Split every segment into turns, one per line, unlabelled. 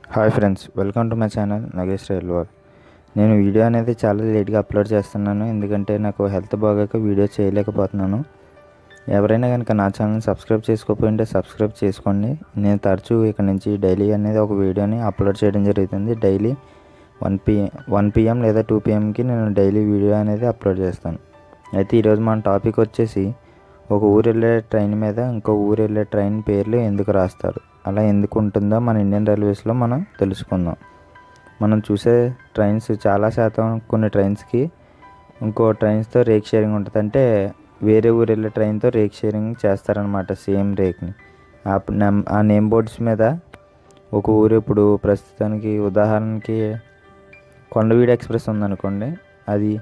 hi friends welcome to my channel Nagesh రైల్వార్ నేను video అనేది చాలా లేట్గా అప్లోడ్ చేస్తున్నాను ఎందుకంటే నాకు హెల్త్ బాగాక వీడియో చేయలేకపోతున్నాను ఎవరైనా కనుక నా ఛానల్ సబ్స్క్రైబ్ చేసుకోకపోయింటే సబ్స్క్రైబ్ చేసుకోండి నేను తరచూ ఇక్కడ నుంచి డైలీ అనేది ఒక వీడియోని అప్లోడ్ చేయడం జరుగుతుంది daily one P one PM లేదా టూ పిఎంకి నేను డైలీ వీడియో అనేది అప్లోడ్ చేస్తాను అయితే ఈరోజు మన టాపిక్ వచ్చేసి ఒక ఊరు వెళ్ళే ట్రైన్ మీద ఇంకో ఊరు వెళ్ళే ట్రైన్ పేర్లు ఎందుకు రాస్తారు అలా ఎందుకు ఉంటుందో మన ఇండియన్ రైల్వేస్లో మనం తెలుసుకుందాం మనం చూసే ట్రైన్స్ చాలా శాతం కొన్ని ట్రైన్స్కి ఇంకో ట్రైన్స్తో రేక్ షేరింగ్ ఉంటుంది అంటే వేరే ఊరు వెళ్ళే ట్రైన్తో రేక్ షేరింగ్ చేస్తారనమాట సేమ్ రేక్ని ఆ నెం- ఆ నేమ్ బోర్డ్స్ మీద ఒక ఊరు ఇప్పుడు ప్రస్తుతానికి ఉదాహరణకి కొండవీడు ఎక్స్ప్రెస్ ఉందనుకోండి అది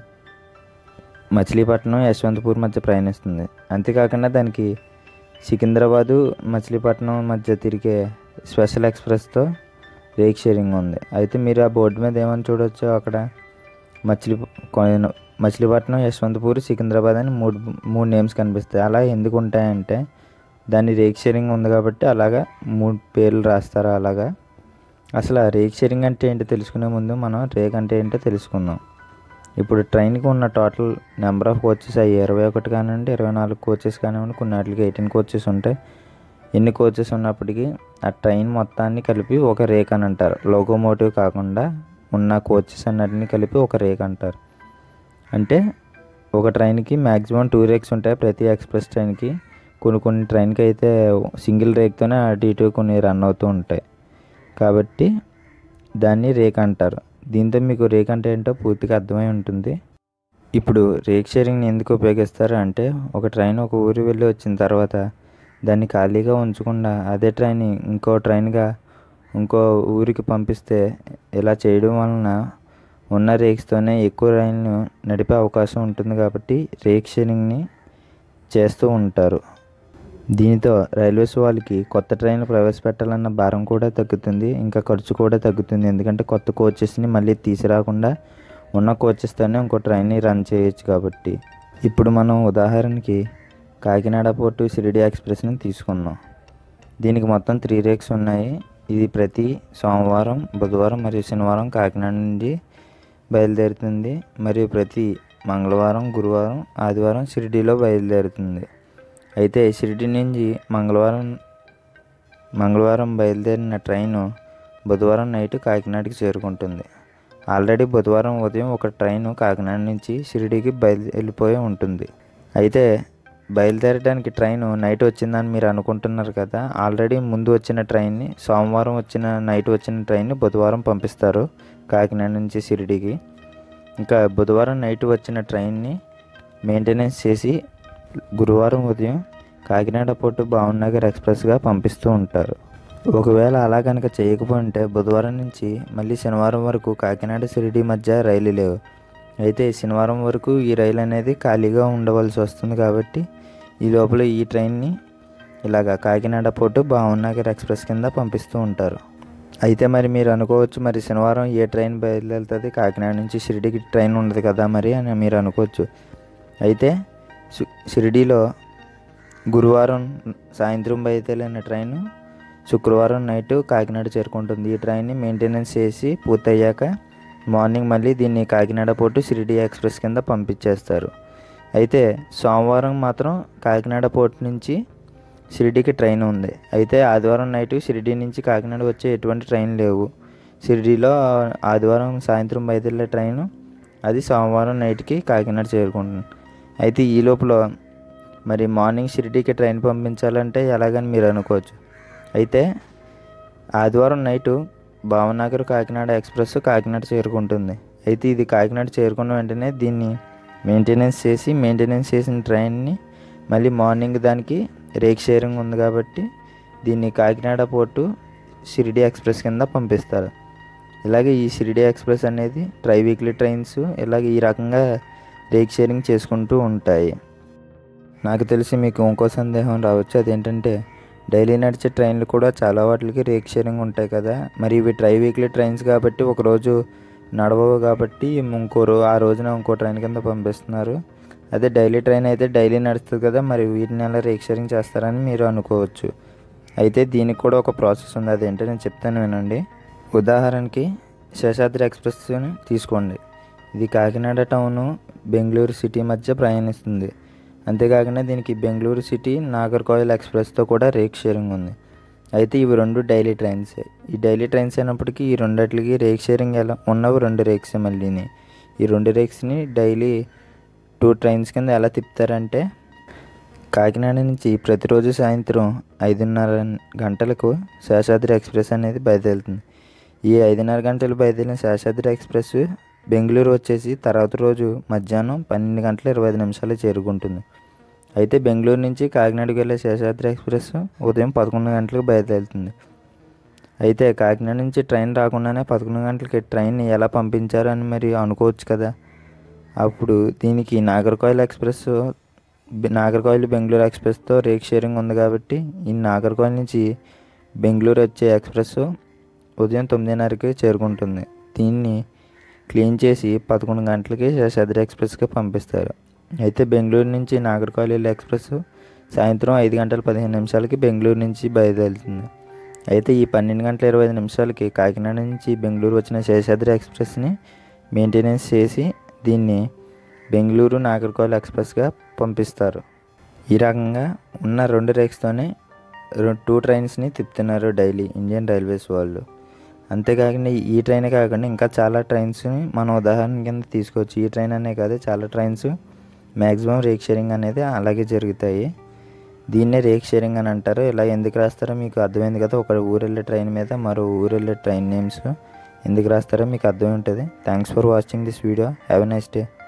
మచిలీపట్నం యశ్వంతపూర్ మధ్య ప్రయాణిస్తుంది అంతేకాకుండా దానికి సికింద్రాబాదు మచిలీపట్నం మధ్య తిరిగే స్పెషల్ ఎక్స్ప్రెస్తో రేక్ షేరింగ్ ఉంది అయితే మీరు ఆ బోర్డు మీద ఏమని చూడొచ్చు అక్కడ మచిలీ కొ- మచిలీపట్నం యశ్వంతపూర్ సికింద్రాబాద్ అని మూడు మూడు నేమ్స్ కనిపిస్తాయి అలా ఎందుకు ఉంటాయంటే దాని రేక్ షేరింగ్ ఉంది కాబట్టి అలాగా మూడు పేర్లు రాస్తారు అలాగా అసలు ఆ రేక్ షేరింగ్ అంటే ఏంటో తెలుసుకునే ముందు మనం రేక్ అంటే ఏంటో తెలుసుకుందాం ఇప్పుడు ట్రైన్కి ఉన్న టోటల్ నెంబర్ ఆఫ్ కోచెస్ అయ్యి ఇరవై ఒకటి కానివ్వండి ఇరవై నాలుగు కోచెస్ కానివ్వండి కొన్ని వాటికి ఎయిటీన్ కోచెస్ ఉంటాయి ఎన్ని కోచెస్ ఉన్నప్పటికీ ఆ ట్రైన్ మొత్తాన్ని కలిపి ఒక రేక్ అని అంటారు లోకోమోటివ్ కాకుండా ఉన్న కోచెస్ అన్నిటిని కలిపి ఒక రేక్ అంటారు అంటే ఒక ట్రైన్కి మ్యాక్సిమం టూ రేక్స్ ఉంటాయి ప్రతి ఎక్స్ప్రెస్ ట్రైన్కి కొన్ని కొన్ని ట్రైన్కి అయితే సింగిల్ రేక్తోనే అటు ఇటు కొన్ని రన్ అవుతూ ఉంటాయి కాబట్టి దాన్ని రేక్ అంటారు దీంతో మీకు రేక్ అంటే ఏంటో పూర్తిగా అర్థమై ఉంటుంది ఇప్పుడు రేక్ షేరింగ్ని ఎందుకు ఉపయోగిస్తారు అంటే ఒక ట్రైన్ ఒక ఊరు వెళ్ళి వచ్చిన తర్వాత దాన్ని ఖాళీగా ఉంచకుండా అదే ట్రైన్ ఇంకో ట్రైన్గా ఇంకో ఊరికి పంపిస్తే ఇలా చేయడం వలన ఉన్న రేక్స్తోనే ఎక్కువ రైళ్ళు నడిపే అవకాశం ఉంటుంది కాబట్టి రేక్ షేరింగ్ని చేస్తూ ఉంటారు దీనితో రైల్వేస్ వాళ్ళకి కొత్త ట్రైన్ ప్రవేశపెట్టాలన్న భారం కూడా తగ్గుతుంది ఇంకా ఖర్చు కూడా తగ్గుతుంది ఎందుకంటే కొత్త కోచెస్ని మళ్ళీ తీసుకురాకుండా ఉన్న కోచెస్తోనే ఇంకో ట్రైన్ని రన్ చేయొచ్చు కాబట్టి ఇప్పుడు మనం ఉదాహరణకి కాకినాడ పోర్టు షిరిడి ఎక్స్ప్రెస్ని తీసుకుందాం దీనికి మొత్తం త్రీ రేక్స్ ఉన్నాయి ఇది ప్రతి సోమవారం బుధవారం మరియు శనివారం కాకినాడ నుండి బయలుదేరుతుంది మరియు ప్రతి మంగళవారం గురువారం ఆదివారం షిరిడీలో బయలుదేరుతుంది అయితే షిరిడి నుంచి మంగళవారం మంగళవారం బయలుదేరిన ట్రైను బుధవారం నైట్ కాకినాడకి చేరుకుంటుంది ఆల్రెడీ బుధవారం ఉదయం ఒక ట్రైన్ కాకినాడ నుంచి షిరిడీకి బయలు వెళ్ళిపోయి ఉంటుంది అయితే బయలుదేరడానికి ట్రైన్ నైట్ వచ్చిందని మీరు అనుకుంటున్నారు కదా ఆల్రెడీ ముందు వచ్చిన ట్రైన్ని సోమవారం వచ్చిన నైట్ వచ్చిన ట్రైన్ని బుధవారం పంపిస్తారు కాకినాడ నుంచి షిరిడీకి ఇంకా బుధవారం నైట్ వచ్చిన ట్రైన్ని మెయింటెనెన్స్ చేసి గురువారం ఉదయం కాకినాడ పోర్టు భావనగర్ ఎక్స్ప్రెస్గా పంపిస్తూ ఉంటారు ఒకవేళ అలా కనుక చేయకపోతే బుధవారం నుంచి మళ్ళీ శనివారం వరకు కాకినాడ షిరిడి మధ్య రైలు లేవు అయితే శనివారం వరకు ఈ రైలు అనేది ఖాళీగా ఉండవలసి వస్తుంది కాబట్టి ఈ లోపల ఈ ట్రైన్ని ఇలాగ కాకినాడ పోర్టు భావనగర్ ఎక్స్ప్రెస్ కింద పంపిస్తూ ఉంటారు అయితే మరి మీరు అనుకోవచ్చు మరి శనివారం ఏ ట్రైన్ బయలుదేరుతుంది కాకినాడ నుంచి షిరిడికి ట్రైన్ ఉండదు కదా మరి అని మీరు అనుకోవచ్చు అయితే షి- షిరిడీలో గురువారం సాయంత్రం బయలుదేరిన ట్రైన్ శుక్రవారం నైట్ కాకినాడ చేరుకుంటుంది ఈ ట్రైన్ని మెయింటెనెన్స్ చేసి పూర్తయ్యాక మార్నింగ్ మళ్ళీ దీన్ని కాకినాడ పోర్టు షిరిడి ఎక్స్ప్రెస్ కింద పంపించేస్తారు అయితే సోమవారం మాత్రం కాకినాడ పోర్ట్ నుంచి షిరిడీకి ట్రైన్ ఉంది అయితే ఆదివారం నైట్ షిరిడీ నుంచి కాకినాడ వచ్చే ఎటువంటి ట్రైన్ లేవు షిరిడీలో ఆదివారం సాయంత్రం బయలుదేరే ట్రైన్ అది సోమవారం నైట్కి కాకినాడ చేరుకుంటుంది అయితే ఈ లోపల మరి మార్నింగ్ షిరిడీకి ట్రైన్ పంపించాలంటే ఎలాగని మీరు అనుకోవచ్చు అయితే ఆదివారం నైటు భావనగర్ కాకినాడ ఎక్స్ప్రెస్ కాకినాడ చేరుకుంటుంది అయితే ఇది కాకినాడ చేరుకున్న వెంటనే దీన్ని మెయింటెనెన్స్ చేసి మెయింటెనెన్స్ చేసిన ట్రైన్ని మళ్ళీ మార్నింగ్ దానికి రేక్ షేరింగ్ ఉంది కాబట్టి దీన్ని కాకినాడ పోర్టు షిరిడి ఎక్స్ప్రెస్ కింద పంపిస్తారు ఇలాగే ఈ షిరిడి ఎక్స్ప్రెస్ అనేది ట్రై వీక్లీ ట్రైన్స్ ఇలాగే ఈ రకంగా రేక్ షేరింగ్ చేసుకుంటూ ఉంటాయి నాకు తెలిసి మీకు ఇంకో సందేహం రావచ్చు అదేంటంటే డైలీ నడిచే ట్రైన్లు కూడా చాలా వాటికి రేక్ షేరింగ్ ఉంటాయి కదా మరి ఇవి ట్రై వీక్లీ ట్రైన్స్ కాబట్టి ఒకరోజు నడవవు కాబట్టి ఇంకో రో ఆ రోజున ఇంకో ట్రైన్ కింద పంపిస్తున్నారు అదే డైలీ ట్రైన్ అయితే డైలీ నడుస్తుంది కదా మరి వీటిని ఎలా రేక్ షేరింగ్ చేస్తారని మీరు అనుకోవచ్చు అయితే దీనికి కూడా ఒక ప్రాసెస్ ఉంది అదేంటో నేను చెప్తాను వినండి ఉదాహరణకి శేషాద్రి ఎక్స్ప్రెస్ని తీసుకోండి ఇది కాకినాడ టౌను బెంగళూరు సిటీ మధ్య ప్రయాణిస్తుంది అంతేకాకుండా దీనికి బెంగళూరు సిటీ నాగర్కోయిల్ ఎక్స్ప్రెస్తో కూడా రేక్ షేరింగ్ ఉంది అయితే ఇవి రెండు డైలీ ట్రైన్స్ ఈ డైలీ ట్రైన్స్ అయినప్పటికీ ఈ రెండిట్లకి రేక్ షేరింగ్ ఎలా ఉన్నవి రెండు రేక్స్ మళ్ళీని ఈ రెండు రేక్స్ని డైలీ టూ ట్రైన్స్ కింద ఎలా తిప్పుతారంటే కాకినాడ నుంచి ప్రతిరోజు సాయంత్రం ఐదున్నర గంటలకు శేషాద్రి ఎక్స్ప్రెస్ అనేది బయలుదేరుతుంది ఈ ఐదున్నర గంటలు బయలుదేరిన శేషాద్రి ఎక్స్ప్రెస్ బెంగళూరు వచ్చేసి తర్వాత రోజు మధ్యాహ్నం పన్నెండు గంటల ఇరవై ఐదు నిమిషాలు చేరుకుంటుంది అయితే బెంగళూరు నుంచి కాకినాడకి వెళ్ళే శేషాద్రి ఎక్స్ప్రెస్ ఉదయం పదకొండు గంటలకు బయలుదేరుతుంది అయితే కాకినాడ నుంచి ట్రైన్ రాకుండానే పదకొండు గంటలకి ట్రైన్ని ఎలా పంపించారు అని మరి అనుకోవచ్చు కదా అప్పుడు దీనికి నాగర్కోయిల్ ఎక్స్ప్రెస్ బె- నాగర్కోయిల్ బెంగళూరు ఎక్స్ప్రెస్తో రేక్ షేరింగ్ ఉంది కాబట్టి ఈ నాగర్కోయిల్ నుంచి బెంగళూరు వచ్చే ఎక్స్ప్రెస్ ఉదయం తొమ్మిదిన్నరకి చేరుకుంటుంది దీన్ని క్లీన్ చేసి పదకొండు గంటలకి శేషాద్రి ఎక్స్ప్రెస్కి పంపిస్తారు అయితే బెంగళూరు నుంచి నాగర్కోయిల్ వెళ్ళే ఎక్స్ప్రెస్ సాయంత్రం ఐదు గంటల పదిహేను నిమిషాలకి బెంగళూరు నుంచి బయలుదేరుతుంది అయితే ఈ పన్నెండు గంటల ఇరవై ఐదు నిమిషాలకి కాకినాడ నుంచి బెంగళూరు వచ్చిన శేషాద్రి ఎక్స్ప్రెస్ని మెయింటెనెన్స్ చేసి దీన్ని బెంగళూరు నాగర్కోయిల్ ఎక్స్ప్రెస్గా పంపిస్తారు ఈ రకంగా ఉన్న రెండు రేక్స్తోనే రె- టూ ట్రైన్స్ని తిప్పుతున్నారు డైలీ ఇండియన్ రైల్వేస్ వాళ్ళు అంతేకాకుండా ఈ ట్రైన్ కాకుండా ఇంకా చాలా ట్రైన్స్ని మనం ఉదాహరణ కింద తీసుకోవచ్చు ఈ ట్రైన్ అనే కాదు చాలా ట్రైన్స్ మ్యాక్సిమం రేక్ షేరింగ్ అనేది అలాగే జరుగుతాయి దీన్నే రేక్ షేరింగ్ అని అంటారు ఇలా ఎందుకు రాస్తారో మీకు అర్థమైంది కదా ఒక ఊరు వెళ్ళే ట్రైన్ మీద మరో ఊరు వెళ్ళే ట్రైన్ నేమ్స్ ఎందుకు రాస్తారో మీకు అర్థమై ఉంటుంది thanks for watching this video have a nice day